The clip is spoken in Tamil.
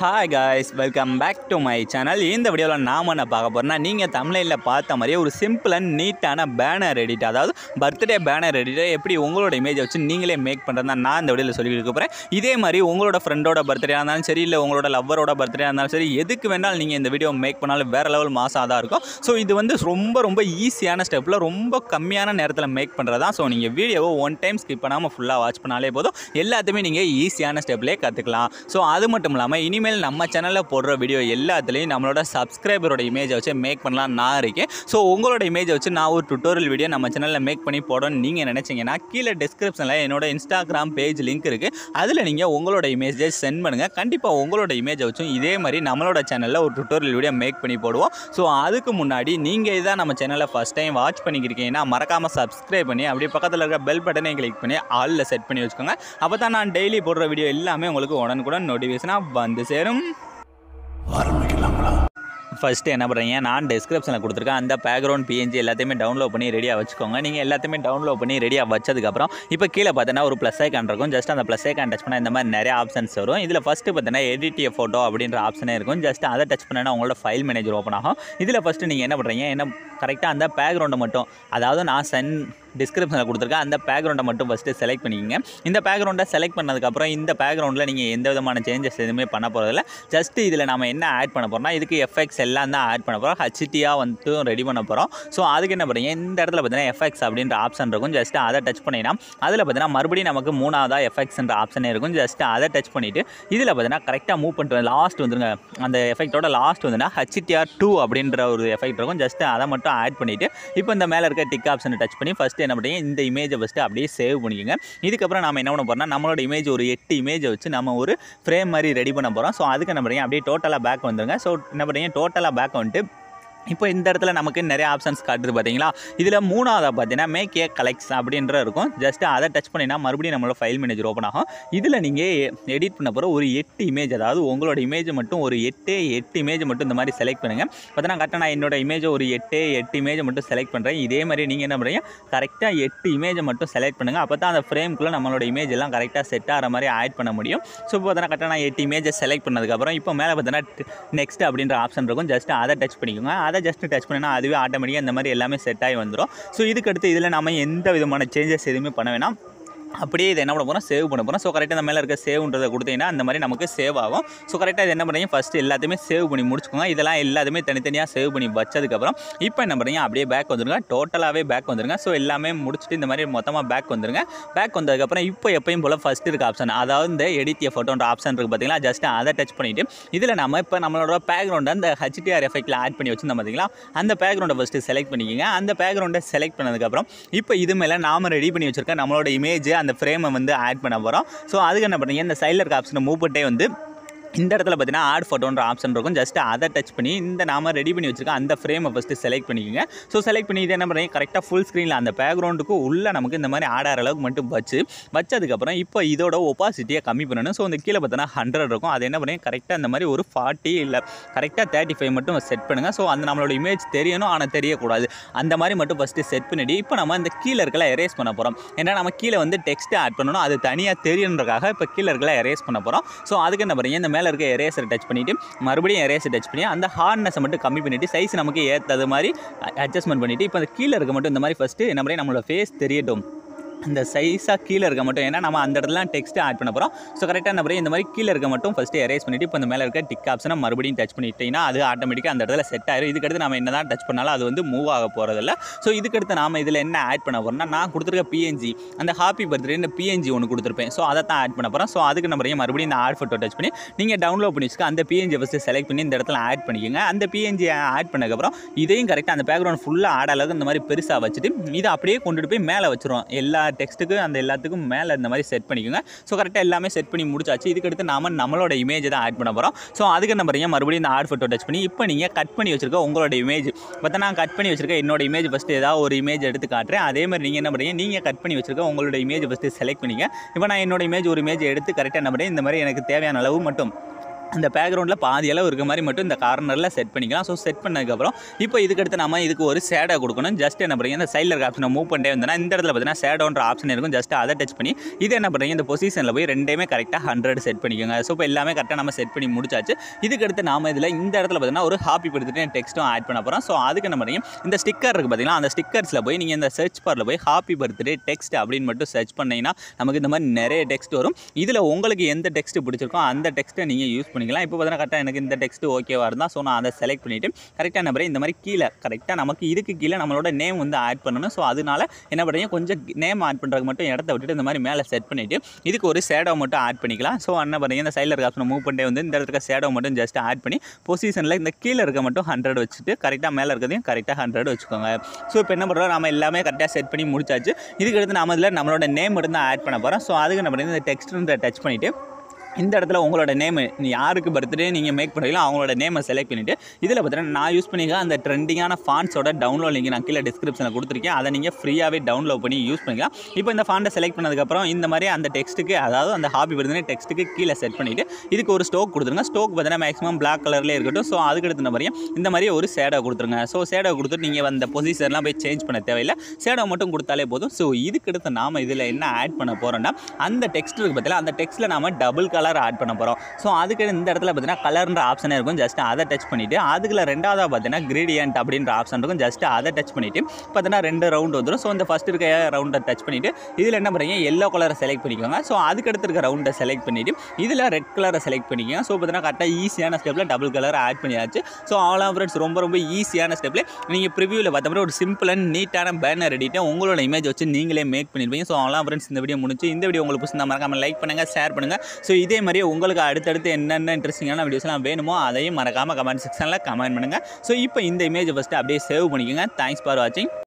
hi guys welcome back to my channel இந்த வீடியோவில் நாம் என்ன பார்க்க போகிறோம்னா நீங்கள் தமிழில் பார்த்த மாதிரியே ஒரு சிம்பிள் அண்ட் நீட்டான பேனர் எடிட் அதாவது பர்த்டே பேனர் எடிட்டை எப்படி உங்களோட இமேஜை வச்சு நீங்களே மேக் பண்ணுறதா நான் இந்த வீடியோவில் சொல்லி கொடுக்க போகிறேன் இதே மாதிரி உங்களோட ஃப்ரெண்டோட பர்த்டே இருந்தாலும் சரி இல்லை உங்களோட லவ்வரோட பர்த்டே இருந்தாலும் சரி எதுக்கு வேணாலும் நீங்கள் இந்த வீடியோ மேக் பண்ணாலும் வேறு லெவல் மாசாக தான் இருக்கும் ஸோ இது வந்து ரொம்ப ரொம்ப ஈஸியான ஸ்டெப்பில் ரொம்ப கம்மியான நேரத்தில் மேக் பண்ணுறது தான் ஸோ நீங்கள் வீடியோவை ஒன் டைம் ஸ்கிப் பண்ணாமல் ஃபுல்லாக வாட்ச் பண்ணாலே போதும் எல்லாத்தையுமே நீங்கள் ஈஸியான ஸ்டெப்லேயே கற்றுக்கலாம் ஸோ அது மட்டும் இல்லாமல் இனிமேல் நம்ம சேனலில் போடுற வீடியோ எல்லாத்துலேயும் நம்மளோட சப்ஸ்கிரைபரோட இமேஜை வச்சு மேக் பண்ணலாம் நான் இருக்கேன் ஸோ உங்களோட இமேஜை வச்சு நான் ஒரு டுட்டோரியல் வீடியோ நம்ம சேனலில் மேக் பண்ணி போடணும்னு நீங்கள் நினச்சிங்கன்னா கீழே டிஸ்கிரிப்ஷனில் என்னோட இன்ஸ்டாகிராம் பேஜ் லிங்க் இருக்குது அதில் நீங்கள் உங்களோட இமேஜை சென்ட் பண்ணுங்கள் கண்டிப்பாக உங்களோட இமேஜை வச்சும் இதே மாதிரி நம்மளோட சேனலில் ஒரு டுட்டோரியல் வீடியோ மேக் பண்ணி போடுவோம் ஸோ அதுக்கு முன்னாடி நீங்கள் இதான் நம்ம சேனலை ஃபஸ்ட் டைம் வாட்ச் பண்ணிக்கிறீங்கன்னா மறக்காமல் சப்ஸ்கிரைப் பண்ணி அப்படியே பக்கத்தில் இருக்க பெல் பட்டனை கிளிக் பண்ணி ஆலில் செட் பண்ணி வச்சுக்கோங்க அப்போ தான் நான் டெய்லி போடுற வீடியோ எல்லாமே உங்களுக்கு உடனுக்குடன் நோட்டிஃபிகேஷனாக வந்து சேரும் ஃபஸ்ட்டு என்ன பண்ணுறீங்க நான் டிஸ்கிரிப்ஷனில் கொடுத்துருக்கேன் அந்த பேக்ரவுண்ட் பிஎன்ஜி எல்லாத்தையுமே டவுன்லோட் பண்ணி ரெடியாக வச்சுக்கோங்க நீங்கள் எல்லாத்தையுமே டவுன்லோட் பண்ணி ரெடியாக வச்சதுக்கப்புறம் இப்போ கீழே பார்த்தீங்கன்னா ஒரு ப்ளஸ் ஐக்கான் இருக்கும் ஜஸ்ட் அந்த ப்ளஸ் ஐக்கான் டச் பண்ணால் இந்த மாதிரி நிறைய ஆப்ஷன்ஸ் வரும் இதில் ஃபஸ்ட்டு பார்த்தீங்கன்னா எடிட் ஏ ஃபோட்டோ அப்படின்ற ஆப்ஷனே இருக்கும் ஜஸ்ட் அதை டச் பண்ணால் உங்களோட ஃபைல் மேனேஜர் ஓப்பன் ஆகும் இதில் ஃபஸ்ட்டு நீங்கள் என்ன பண்ணுறீங்க என்ன கரெக்டாக அந்த பேக்ரவுண்டை மட்டும் அதாவது நான் சென் டிஸ்கிரிப்ஷனில் கொடுத்துருக்கேன் அந்த பேக்ரவுண்டை மட்டும் ஃபஸ்ட்டு செலக்ட் பண்ணிக்கங்க இந்த பேக்ரவுண்டை செலக்ட் பண்ணதுக்கப்புறம் இந்த பேக்ரவுண்டில் நீங்கள் எந்த விதமான சேஞ்சஸ் எதுவுமே பண்ண போகிறதில்ல ஜஸ்ட் இதில் நம்ம என்ன ஆட் பண்ண போகிறோம்னா இதுக்கு எஃபெக்ட்ஸ் எல்லாம் தான் ஆட் பண்ண போகிறோம் ஹச்டியாக வந்துட்டு ரெடி பண்ண போகிறோம் ஸோ அதுக்கு என்ன பண்ணுறீங்க இந்த இடத்துல பார்த்தீங்கன்னா எஃபெக்ட்ஸ் அப்படின்ற ஆப்ஷன் இருக்கும் ஜஸ்ட் அதை டச் பண்ணினா அதில் பார்த்தீங்கன்னா மறுபடியும் நமக்கு மூணாவதாக எஃபெக்ட்ஸ்ன்ற ஆப்ஷனே இருக்கும் ஜஸ்ட் அதை டச் பண்ணிவிட்டு இதில் பார்த்தீங்கன்னா கரெக்டாக மூவ் பண்ணிட்டு லாஸ்ட் வந்துருங்க அந்த எஃபெக்ட்டோட லாஸ்ட் வந்துன்னா ஹச்டிஆர் டூ அப்படின்ற ஒரு எஃபெக்ட் இருக்கும் ஜஸ்ட் அதை மட்டும் ஆட் பண்ணிவிட்டு இப்போ இந்த மேலே இருக்க டிக் ஆப்ஷனை டச் பண்ணி ஃபஸ்ட்டு என்ன பண்ணுறீங்க இந்த இமேஜை ஃபஸ்ட்டு அப்படியே சேவ் பண்ணிக்கோங்க இதுக்கப்புறம் நம்ம என்ன பண்ண போகிறோம்னா நம்மளோட இமேஜ் ஒரு எட்டு இமேஜை வச்சு நம்ம ஒரு ஃப்ரேம் மாதிரி ரெடி பண்ண போகிறோம் ஸோ அதுக்கு என்ன பண்ணுறீங்க அப்படியே டோட்டலாக பேக் வந்துருங்க ஸோ என்ன பண்ணுறீங்க டோட்டலாக பேக் வந்துட்டு இப்போ இந்த இடத்துல நமக்கு நிறைய ஆப்ஷன்ஸ் காட்டுது பார்த்தீங்களா இதில் மூணாவதாக பார்த்தீங்கன்னா மேக் ஏ கலெக்ட்ஸ் அப்படின்ற இருக்கும் ஜஸ்ட் அதை டச் பண்ணினா மறுபடியும் நம்மளோட ஃபைல் மேனேஜர் ஓப்பன் ஆகும் இதில் நீங்கள் எடிட் பண்ண போகிற ஒரு எட்டு இமேஜ் அதாவது உங்களோட இமேஜ் மட்டும் ஒரு எட்டு எட்டு இமேஜ் மட்டும் இந்த மாதிரி செலக்ட் பண்ணுங்கள் பார்த்தீங்கன்னா கரெக்டாக நான் என்னோட இமேஜ் ஒரு எட்டு எட்டு இமேஜ் மட்டும் செலக்ட் பண்ணுறேன் இதே மாதிரி நீங்கள் என்ன பண்ணுறீங்க கரெக்டாக எட்டு இமேஜை மட்டும் செலக்ட் பண்ணுங்கள் அப்போ தான் அந்த ஃப்ரேம்குள்ளே நம்மளோட இமேஜ் எல்லாம் கரெக்டாக செட் ஆகிற மாதிரி ஆட் பண்ண முடியும் ஸோ இப்போ பார்த்தீங்கன்னா கரெக்டாக நான் எட்டு இமேஜை செலக்ட் பண்ணதுக்கப்புறம் இப்போ மேலே பார்த்தீங்கன்னா நெக்ஸ்ட் அப்படின்ற ஆப்ஷன் இருக்கும் ஜஸ்ட் அதை டச் பண்ணிக்கோங்க அதை ஜஸ்ட் டச் பண்ணினா அதுவே ஆட்டோமேட்டிக்காக இந்த மாதிரி எல்லாமே செட் ஆகி வந்துடும் ஸோ இதுக்கடுத்து இதில் நம்ம எந்த விதமான சேஞ்சஸ் எதுவுமே பண்ண வேணாம் அப்படியே இதை என்ன பண்ண போகிறோம் சேவ் பண்ண போகிறோம் ஸோ கரெக்டாக இந்த மேலே இருக்க சேவ்ன்றதை கொடுத்தீங்கன்னா அந்த மாதிரி நமக்கு சேவ் ஆகும் ஸோ கரெக்டாக இது என்ன பண்ணுறீங்க ஃபஸ்ட்டு எல்லாத்தையுமே சேவ் பண்ணி முடிச்சுக்கோங்க இதெல்லாம் எல்லாத்தையுமே தனித்தனியாக சேவ் பண்ணி வச்சதுக்கப்புறம் இப்போ என்ன பண்ணுறீங்க அப்படியே பேக் வந்துருங்க டோட்டலாகவே பேக் வந்துருங்க ஸோ எல்லாமே முடிச்சுட்டு இந்த மாதிரி மொத்தமாக பேக் வந்துருங்க பேக் வந்ததுக்கப்புறம் இப்போ எப்பயும் போல் ஃபஸ்ட் இருக்க ஆப்ஷன் அதாவது இந்த எடிட் ஃபோட்டோன்ற ஆப்ஷன் இருக்குது பார்த்தீங்களா ஜஸ்ட் அதை டச் பண்ணிவிட்டு இதில் நம்ம இப்போ நம்மளோட பேக்ரவுண்டை அந்த ஹெச்டிஆர் எஃபெக்ட்டில் ஆட் பண்ணி வச்சுருந்தோம் பார்த்தீங்களா அந்த பேக்ரவுண்டை ஃபஸ்ட்டு செலக்ட் பண்ணிக்கோங்க அந்த பேக்ரவுண்டை செலக்ட் பண்ணதுக்கப்புறம் இப்போ இது மேலே நாம ரெடி பண்ணி வச்சுருக்க நம்மளோட இமேஜ் அந்த ஃப்ரேமை வந்து ஆட் பண்ண போகிறோம் ஸோ அதுக்கு என்ன பண்ணுறீங்க இந்த சைடில் இருக்க ஆப்ஷனை மூவ் பண்ணிட்டே வந்து இந்த இடத்துல பார்த்தீங்கன்னா ஆட் ஃபோட்டோன்ற ஆப்ஷன் இருக்கும் ஜஸ்ட் அதை டச் பண்ணி இந்த நாம ரெடி பண்ணி வச்சிருக்க அந்த ஃப்ரேமை ஃபஸ்ட்டு செலக்ட் பண்ணிக்கோங்க ஸோ செலக்ட் பண்ணி இது என்ன பண்ணுறீங்க கரெக்டாக ஃபுல் ஸ்க்ரீனில் அந்த பேக்ரவுண்டுக்கு உள்ளே நமக்கு இந்த மாதிரி ஆட் ஆகிற அளவுக்கு மட்டும் வச்சு வச்சதுக்கப்புறம் இப்போ இதோட ஒப்பாசிட்டியை கம்மி பண்ணணும் ஸோ இந்த கீழே பார்த்தோன்னா ஹண்ட்ரட் இருக்கும் அது என்ன பண்ணுறீங்க கரெக்டாக இந்த மாதிரி ஒரு ஃபார்ட்டி இல்லை கரெக்டாக தேர்ட்டி ஃபைவ் மட்டும் செட் பண்ணுங்கள் ஸோ அந்த நம்மளோட இமேஜ் தெரியணும் ஆனால் தெரியக்கூடாது அந்த மாதிரி மட்டும் ஃபஸ்ட்டு செட் பண்ணிவிட்டு இப்போ நம்ம இந்த கீழே இருக்கல எரேஸ் பண்ண போகிறோம் ஏன்னா நம்ம கீழே வந்து டெக்ஸ்ட்டு ஆட் பண்ணணும் அது தனியாக தெரியணுன்றக்காக இப்போ கீழே இருக்கல எரேஸ் பண்ண போகிறோம் ஸோ அதுக்கு என்ன பண்ணுறீங்க இந்த மேலே இருக்க எரேசரை டச் பண்ணிவிட்டு மறுபடியும் எரேசர் டச் பண்ணி அந்த ஹார்ட்னஸை மட்டும் கம்மி பண்ணிவிட்டு சைஸ் நமக்கு ஏற்றது மாதிரி அட்ஜஸ்ட்மெண்ட் பண்ணிவிட்டு இப்போ அந்த கீழே இருக்க மட்டும் இந்த மாதிரி ஃபஸ்ட்டு என்ன பண்ணி நம்மளோட ஃபேஸ் தெரியட்டும் இந்த சைஸாக கீழே இருக்க மட்டும் ஏன்னா நம்ம அந்த இடத்துல டெக்ஸ்ட் ஆட் பண்ண போகிறோம் ஸோ கரெக்டாக என்ன இந்த மாதிரி கீழே இருக்க மட்டும் ஃபஸ்ட்டு எரேஸ் பண்ணிவிட்டு இப்போ இந்த மேலே இருக்க டிக் ஆப்ஷனை மறுபடியும் டச் பண்ணிட்டீங்கன்னா அது ஆட்டோமேட்டிக்காக அந்த இடத்துல செட் ஆயிரும் இதுக்கடுத்து நம்ம என்ன தான் டச் பண்ணாலும் அது வந்து மூவ் ஆக போகிறதில்ல ஸோ இதுக்கடுத்து நாம் இதில் என்ன ஆட் பண்ண போகிறோம்னா நான் கொடுத்துருக்க பிஎன்ஜி அந்த ஹாப்பி பர்த்டே பிஎன்ஜி ஒன்று கொடுத்துருப்பேன் ஸோ அதை தான் ஆட் பண்ண போகிறோம் ஸோ அதுக்கு நம்ம மறுபடியும் இந்த ஆட் ஃபோட்டோ டச் பண்ணி நீங்கள் டவுன்லோட் பண்ணி வச்சுக்க அந்த பிஎன்ஜி ஃபஸ்ட்டு செலக்ட் பண்ணி இந்த இடத்துல ஆட் பண்ணிக்கோங்க அந்த பிஎன்ஜி ஆட் பண்ணதுக்கப்புறம் இதையும் கரெக்டாக அந்த பேக்ரவுண்ட் ஃபுல்லாக ஆட் அளவுக்கு இந்த மாதிரி பெருசாக வச்சுட்டு இதை அப்படியே கொண்டுட்டு போய் மேலே வச்சுருவோம் எல்லா டெக்ஸ்ட்டுக்கும் அந்த எல்லாத்துக்கும் மேலே இந்த மாதிரி செட் பண்ணிக்கோங்க ஸோ கரெக்டாக எல்லாமே செட் பண்ணி முடிச்சாச்சு இதுக்கடுத்து நாம நம்மளோட இமேஜ் தான் ஆட் பண்ண போகிறோம் ஸோ அதுக்கு என்ன பண்ணுறீங்க மறுபடியும் இந்த ஆட் ஃபோட்டோ டச் பண்ணி இப்போ நீங்கள் கட் பண்ணி வச்சிருக்க உங்களோட இமேஜ் பார்த்தா நான் கட் பண்ணி வச்சிருக்க என்னோட இமேஜ் ஃபஸ்ட்டு ஏதாவது ஒரு இமேஜ் எடுத்து காட்டுறேன் அதே மாதிரி நீங்கள் என்ன பண்ணுறீங்க நீங்கள் கட் பண்ணி வச்சிருக்க உங்களோட இமேஜ் ஃபஸ்ட்டு செலக்ட் பண்ணிங்க இப்போ நான் என்னோட இமேஜ் ஒரு இமேஜ் எடுத்து கரெக்டாக என்ன பண்ணுறேன் இந்த மாதிரி எனக்கு தேவையான அளவு மட்டும் அந்த பேக்ரவுண்டில் பாதி அளவு இருக்க மாதிரி மட்டும் இந்த கார்னரில் செட் பண்ணிக்கலாம் ஸோ செட் பண்ணதுக்கப்புறம் இப்போ இதுக்கடுத்து நம்ம இதுக்கு ஒரு சேடோ கொடுக்கணும் ஜஸ்ட் என்ன பண்ணுறீங்க இந்த சைடில் இருக்க ஆப்ஷனை மூவ் பண்ணிட்டே வந்தோம்னா இந்த இடத்துல பார்த்தீங்கன்னா சேடோன்ற ஆப்ஷன் இருக்கும் ஜஸ்ட் அதை டச் பண்ணி இது என்ன பண்ணுறீங்க இந்த பொசிஷனில் போய் ரெண்டையுமே கரெக்டாக ஹண்ட்ரட் செட் பண்ணிக்கோங்க ஸோ இப்போ எல்லாமே கரெக்டாக நம்ம செட் பண்ணி முடிச்சாச்சு இதுக்கடுத்து நாம இதில் இந்த இடத்துல பார்த்தீங்கன்னா ஒரு ஹாப்பி படுத்துட்டு டெக்ஸ்ட்டும் ஆட் பண்ண போகிறோம் ஸோ அதுக்கு என்ன பண்ணுறீங்க இந்த ஸ்டிக்கர் இருக்குது பார்த்தீங்கன்னா அந்த ஸ்டிக்கர்ஸில் போய் நீங்கள் இந்த சர்ச் பாரில் போய் ஹாப்பி பர்த்டே டெக்ஸ்ட் அப்படின்னு மட்டும் சர்ச் பண்ணீங்கன்னா நமக்கு இந்த மாதிரி நிறைய டெக்ஸ்ட் வரும் இதில் உங்களுக்கு எந்த டெக்ஸ்ட் பிடிச்சிருக்கோ அந்த டெக்ஸ்ட்டை நீங்கள் யூஸ் பண்ணிக்கலாம் இப்போ பார்த்தீங்கன்னா கரெக்டாக எனக்கு இந்த டெக்ஸ்ட் ஓகேவா இருந்தால் ஸோ நான் அதை செலக்ட் பண்ணிவிட்டு கரெக்டாக நம்பரை இந்த மாதிரி கீழே கரெக்டாக நமக்கு இதுக்கு கீழே நம்மளோட நேம் வந்து ஆட் பண்ணணும் ஸோ அதனால என்ன பண்ணுறீங்க கொஞ்சம் நேம் ஆட் பண்ணுறதுக்கு மட்டும் இடத்த விட்டுட்டு இந்த மாதிரி மேலே செட் பண்ணிவிட்டு இதுக்கு ஒரு சேடோ மட்டும் ஆட் பண்ணிக்கலாம் ஸோ என்ன பண்ணுறீங்க இந்த சைடில் இருக்க ஆப்ஷனை மூவ் பண்ணிட்டே வந்து இந்த இடத்துல சேடோ மட்டும் ஜஸ்ட் ஆட் பண்ணி பொசிஷனில் இந்த கீழே இருக்க மட்டும் ஹண்ட்ரட் வச்சுட்டு கரெக்டாக மேலே இருக்கிறதையும் கரெக்டாக ஹண்ட்ரட் வச்சுக்கோங்க ஸோ இப்போ என்ன பண்ணுறோம் நம்ம எல்லாமே கரெக்டாக செட் பண்ணி முடிச்சாச்சு இதுக்கு அடுத்து நம்ம இதில் நம்மளோட நேம் மட்டும் தான் ஆட் பண்ண போகிறோம் ஸோ அதுக்கு என்ன பண்ணுறீங்க இந்த டெக்ஸ்ட் டச் பண்ணிவிட்டு இந்த இடத்துல உங்களோட நேமு யாருக்கு பர்த்டே நீங்கள் மேக் பண்ணுறீங்களோ அவங்களோட நேமை செலக்ட் பண்ணிவிட்டு இதில் பார்த்தீங்கன்னா நான் யூஸ் பண்ணிக்க அந்த ட்ரெண்டிங்கான ஃபாண்ட்ஸோட டவுன்லோட் லிங்க் நான் கீழே டிஸ்கிரிப்ஷனில் கொடுத்துருக்கேன் அதை நீங்கள் ஃப்ரீயாகவே டவுன்லோட் பண்ணி யூஸ் பண்ணிக்கலாம் இப்போ இந்த ஃபாண்ட்டை செலக்ட் பண்ணதுக்கப்புறம் இந்த மாதிரி அந்த டெக்ஸ்ட்டுக்கு அதாவது அந்த ஹாபி பர்த்டே டெக்ஸ்ட்டுக்கு கீழே செட் பண்ணிவிட்டு இதுக்கு ஒரு ஸ்டோக் கொடுத்துருங்க ஸ்டோக் பார்த்தீங்கன்னா மேக்ஸிமம் பிளாக் கலர்லேயே இருக்கட்டும் ஸோ அதுக்கு அடுத்த மாதிரியும் இந்த மாதிரி ஒரு சேடோ கொடுத்துருங்க ஸோ சேடோ கொடுத்துட்டு நீங்கள் அந்த பொசிஷன்லாம் போய் சேஞ்ச் பண்ண தேவையில்லை சேடோ மட்டும் கொடுத்தாலே போதும் ஸோ இதுக்கு அடுத்து நாம் இதில் என்ன ஆட் பண்ண போகிறோம்னா அந்த டெக்ஸ்ட் இருக்கு பார்த்தீங்களா அந்த டெக்ஸ்ட்டில் நாம டபுள் கலர் ஆட் பண்ண போகிறோம் ஸோ அதுக்கு இந்த இடத்துல பார்த்தீங்கன்னா கலர்ன்ற ஆப்ஷனே இருக்கும் ஜஸ்ட் அதை டச் பண்ணிவிட்டு அதுக்குள்ள ரெண்டாவதாக பார்த்தீங்கன்னா கிரேடியன்ட் அப்படின்ற ஆப்ஷன் இருக்கும் ஜஸ்ட் அதை டச் பண்ணிவிட்டு பார்த்தீங்கன்னா ரெண்டு ரவுண்ட் வந்துடும் ஸோ இந்த ஃபஸ்ட் இருக்க ரவுண்டை டச் பண்ணிவிட்டு இதில் என்ன பண்ணுறீங்க எல்லோ கலரை செலக்ட் பண்ணிக்கோங்க ஸோ அதுக்கு அடுத்து இருக்க ரவுண்டை செலக்ட் பண்ணிவிட்டு இதில் ரெட் கலரை செலக்ட் பண்ணிக்கோங்க ஸோ பார்த்தீங்கன்னா கரெக்டாக ஈஸியான ஸ்டெப்பில் டபுள் கலர் ஆட் பண்ணியாச்சு ஸோ அவ்வளோ ஃப்ரெண்ட்ஸ் ரொம்ப ரொம்ப ஈஸியான ஸ்டெப்பில் நீங்கள் ப்ரிவியூவில் பார்த்தப்போ ஒரு சிம்பிள் அண்ட் நீட்டான பேனர் எடிட்டை உங்களோட இமேஜ் வச்சு நீங்களே மேக் பண்ணிருப்பீங்க ஸோ அவ்வளோ ஃப்ரெண்ட்ஸ் இந்த வீடியோ முடிச்சு இந்த வீடியோ உங்களுக்கு பிடிச்சிருந்தா மறக்காமல் லைக் பண்ணுங்கள் ஷேர் பண்ணுங்கள் ஸோ இதே மாதிரி உங்களுக்கு அடுத்தடுத்து என்னென்ன இன்ட்ரெஸ்டிங்கான வீடியோஸ்லாம் வேணுமோ அதையும் மறக்காமல் கமெண்ட் செக்ஷனில் கமெண்ட் பண்ணுங்கள் ஸோ இப்போ இந்த இமேஜை ஃபஸ்ட்டு அப்படியே சேவ் பண்ணிக்கோங்க தேங்க்ஸ் ஃபார் வாட்சிங்